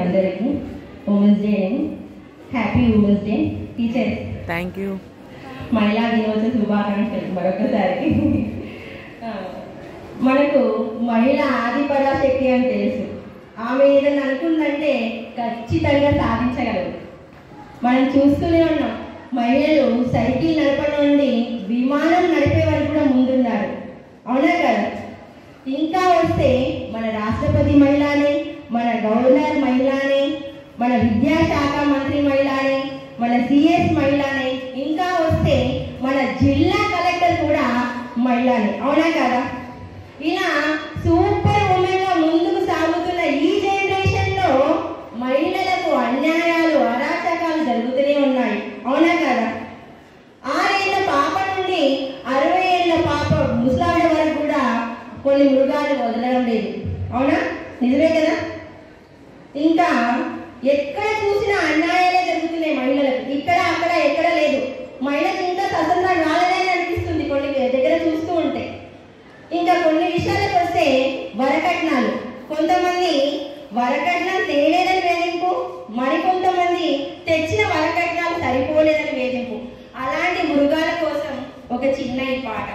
అందరికీ women's day happy women's day teachers thank you మహిళా దినోత్సవ శుభాకాంక్షలు మరొకసారి ఆ, మనకు మహిళ ఆది పరాశక్తి అని తెలుసు ఆమె ఏదైనా అనుకుందంటే ఖచ్చితంగా సాధించగలదు మనం చూస్తూనే ఉన్నాం మహిళలు సైకిల్ నడపడం నుండి విమానం నడిపే వరకు కూడా ముందున్నారు అవునా కదా ఇంకా వస్తే మన రాష్ట్రపతి మహిళనే మన గవర్నర్ మహిళనే మన విద్యాశాఖ మంత్రి మహిళనే మన సిఎస్ మహిళనే ఇంకా వస్తే మన జిల్లా కలెక్టర్ కూడా మహిళనే అవునా కదా ఇలా సూపర్ ఉమెన్ గా ముందుకు సాగుతున్న ఈ జనరేషన్ లో మహిళలకు అన్యాయాలు అరాచకాలు జరుగుతూనే ఉన్నాయి అవునా కదా ఆరేళ్ల పాప నుండి అరవై ఏళ్ల పాప ముసలావిడ వరకు కూడా కొన్ని మృగాలు వదలడం లేదు అవునా నిజమే కదా ఇంకా ఎక్కడ చూసినా అన్యాయాలే జరుగుతున్నాయి మహిళలకు ఇక్కడ అక్కడ ఎక్కడ లేదు మహిళలకు ఇంకా స్వతంత్రం రాలేదని అనిపిస్తుంది కొన్ని దగ్గర చూస్తూ ఉంటే ఇంకా కొన్ని విషయాలకు వస్తే వరకట్నాలు కొంతమంది వరకట్నం తేలేదని వేధింపు మరికొంతమంది తెచ్చిన వరకట్నాలు సరిపోలేదని వేధింపు అలాంటి మృగాల కోసం ఒక చిన్న ఈ పాట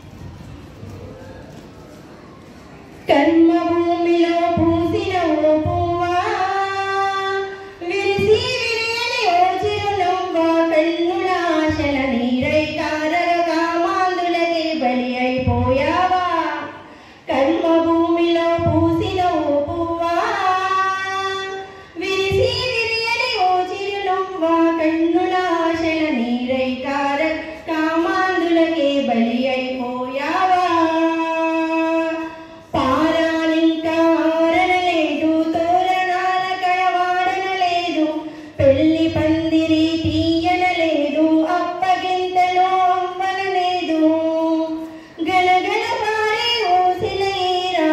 కర్మ భూమిలో పూసిన ఓ పువ్వా విరిసి విరియని ఓ చిరునవ్వా కన్నుల ఆశల నీరై కారగా మాందులకి బలి అయిపోయావా కర్మ భూమిలో పూసిన ఓ పువ్వా విరిసి విరియని ఓ చిరునవ్వా కన్నుల ఆశల నీరై కార కామాందులకే బలి అయిపోయావా పారాలింకా ఆరనలేదు తోరణాల కడవాడనలేదు పెళ్లి పందిరి తీయనలేదు అప్పగింతలో అవ్వనలేదు గలగల పారే ఊసిలేరా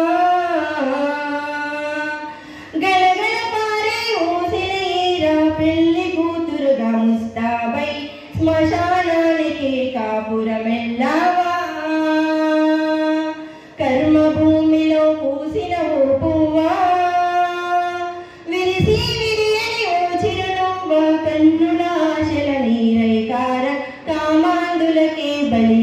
గలగల పారే ఊసిలేరా పెళ్లి కూతురుగా ముస్తాబై శ్మశానానికి కాపురమెల్లావా కర్మ భూమిలో పూసిన ఓ పువ్వా విరిసి విరియని ఓ చిరునవ్వ కన్నుల ఆశల నీరై కార కామాందులకే బలి